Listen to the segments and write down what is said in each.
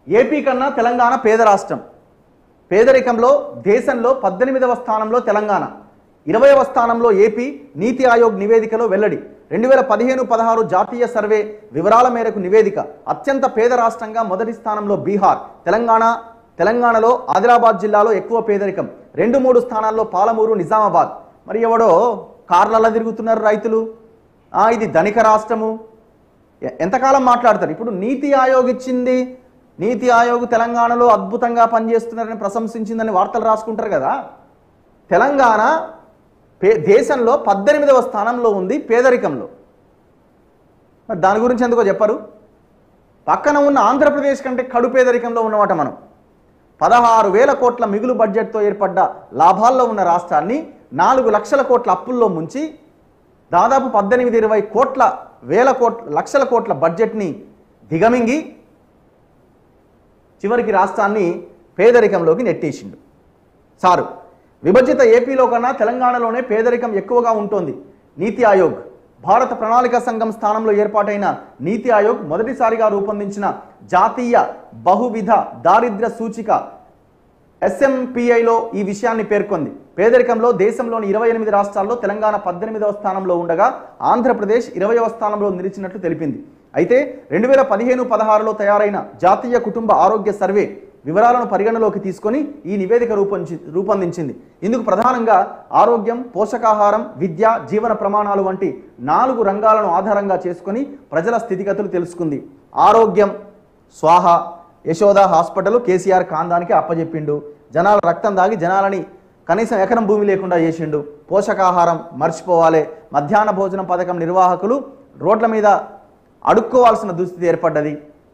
AP కన్నా తెలంగాణ పేద రాష్ట్రం పేదరికంలో దేశంలో పద్దెనిమిదవ స్థానంలో తెలంగాణ ఇరవైవ స్థానంలో ఏపీ నీతి ఆయోగ్ నివేదికలో వెల్లడి రెండు వేల పదిహేను పదహారు జాతీయ సర్వే వివరాల మేరకు నివేదిక అత్యంత పేద రాష్ట్రంగా మొదటి స్థానంలో బీహార్ తెలంగాణ తెలంగాణలో ఆదిలాబాద్ జిల్లాలో ఎక్కువ పేదరికం రెండు మూడు స్థానాల్లో పాలమూరు నిజామాబాద్ మరి ఎవడో కార్లలో తిరుగుతున్నారు రైతులు ఆ, ఇది ధనిక రాష్ట్రము ఎ- ఎంతకాలం మాట్లాడతారు ఇప్పుడు నీతి ఆయోగ్ ఇచ్చింది నీతి ఆయోగ్ తెలంగాణలో అద్భుతంగా పనిచేస్తున్నారని ప్రశంసించిందని వార్తలు రాసుకుంటారు కదా తెలంగాణ పే దేశంలో పద్దెనిమిదవ స్థానంలో ఉంది పేదరికంలో మరి దాని గురించి ఎందుకో చెప్పరు పక్కన ఉన్న ఆంధ్రప్రదేశ్ కంటే కడు పేదరికంలో ఉన్నమాట మనం పదహారు వేల కోట్ల మిగులు బడ్జెట్తో ఏర్పడ్డ లాభాల్లో ఉన్న రాష్ట్రాన్ని నాలుగు లక్షల కోట్ల అప్పుల్లో ముంచి దాదాపు పద్దెనిమిది ఇరవై కోట్ల వేల కోట్ల లక్షల కోట్ల బడ్జెట్ని దిగమింగి చివరికి రాష్ట్రాన్ని పేదరికంలోకి నెట్టేసిండు సారు విభజిత ఏపీలో కన్నా తెలంగాణలోనే పేదరికం ఎక్కువగా ఉంటుంది నీతి ఆయోగ్ భారత ప్రణాళిక సంఘం స్థానంలో ఏర్పాటైన నీతి ఆయోగ్ మొదటిసారిగా రూపొందించిన జాతీయ బహువిధ దారిద్ర్య సూచిక ఎస్ఎంపిఐలో ఈ విషయాన్ని పేర్కొంది పేదరికంలో దేశంలోని ఇరవై ఎనిమిది రాష్ట్రాల్లో తెలంగాణ పద్దెనిమిదవ స్థానంలో ఉండగా ఆంధ్రప్రదేశ్ ఇరవయవ స్థానంలో నిలిచినట్లు తెలిపింది అయితే రెండు వేల పదిహేను పదహారులో తయారైన జాతీయ కుటుంబ ఆరోగ్య సర్వే వివరాలను పరిగణలోకి తీసుకొని ఈ నివేదిక రూపొంది రూపొందించింది ఇందుకు ప్రధానంగా ఆరోగ్యం పోషకాహారం విద్య జీవన ప్రమాణాలు వంటి నాలుగు రంగాలను ఆధారంగా చేసుకొని ప్రజల స్థితిగతులు తెలుసుకుంది ఆరోగ్యం స్వాహ యశోద హాస్పిటల్ కేసీఆర్ కాందానికి అప్పజెప్పిండు జనాల రక్తం దాగి జనాలని కనీసం ఎకరం భూమి లేకుండా చేసిండు పోషకాహారం మర్చిపోవాలి మధ్యాహ్న భోజనం పథకం నిర్వాహకులు రోడ్ల మీద అడుక్కోవాల్సిన దుస్థితి ఏర్పడ్డది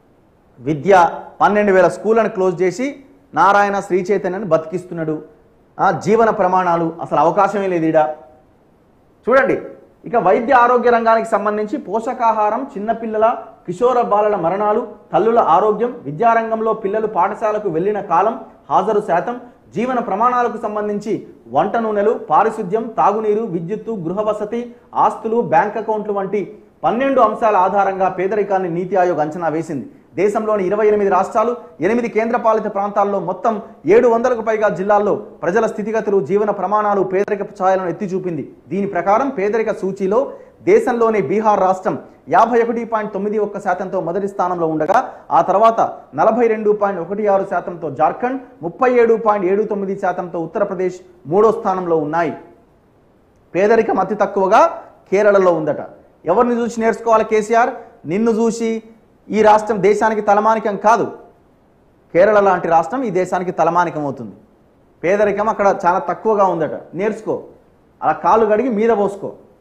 విద్య పన్నెండు వేల స్కూళ్ళను క్లోజ్ చేసి నారాయణ శ్రీ చైతన్యని బతికిస్తున్నాడు ఆ, జీవన ప్రమాణాలు అసలు అవకాశమే లేదు ఈడ చూడండి ఇక వైద్య ఆరోగ్య రంగానికి సంబంధించి పోషకాహారం చిన్నపిల్లల కిషోర బాలల మరణాలు తల్లుల ఆరోగ్యం విద్యారంగంలో పిల్లలు పాఠశాలకు వెళ్ళిన కాలం హాజరు శాతం జీవన ప్రమాణాలకు సంబంధించి వంట నూనెలు పారిశుద్ధ్యం తాగునీరు విద్యుత్తు గృహ వసతి ఆస్తులు బ్యాంక్ అకౌంట్లు వంటి పన్నెండు అంశాల ఆధారంగా పేదరికాన్ని నీతి ఆయోగ్ అంచనా వేసింది దేశంలోని ఇరవై ఎనిమిది రాష్ట్రాలు ఎనిమిది కేంద్రపాలిత ప్రాంతాల్లో మొత్తం ఏడు వందలకు పైగా జిల్లాల్లో ప్రజల స్థితిగతులు జీవన ప్రమాణాలు పేదరిక ఛాయలను ఎత్తి చూపింది దీని ప్రకారం పేదరిక సూచీలో దేశంలోని బీహార్ రాష్ట్రం యాభై ఒకటి పాయింట్ తొమ్మిది ఒక్క శాతంతో మొదటి స్థానంలో ఉండగా ఆ తర్వాత నలభై రెండు పాయింట్ ఒకటి ఆరు శాతంతో జార్ఖండ్ ముప్పై ఏడు పాయింట్ ఏడు తొమ్మిది శాతంతో ఉత్తరప్రదేశ్ మూడో స్థానంలో ఉన్నాయి పేదరికం అతి తక్కువగా కేరళలో ఉందట ఎవరిని చూసి నేర్చుకోవాలి కేసీఆర్ నిన్ను చూసి ఈ రాష్ట్రం దేశానికి తలమానికం కాదు కేరళ లాంటి రాష్ట్రం ఈ దేశానికి తలమానికం అవుతుంది పేదరికం అక్కడ చాలా తక్కువగా ఉందట నేర్చుకో అలా కాళ్ళు కడిగి మీద పోసుకో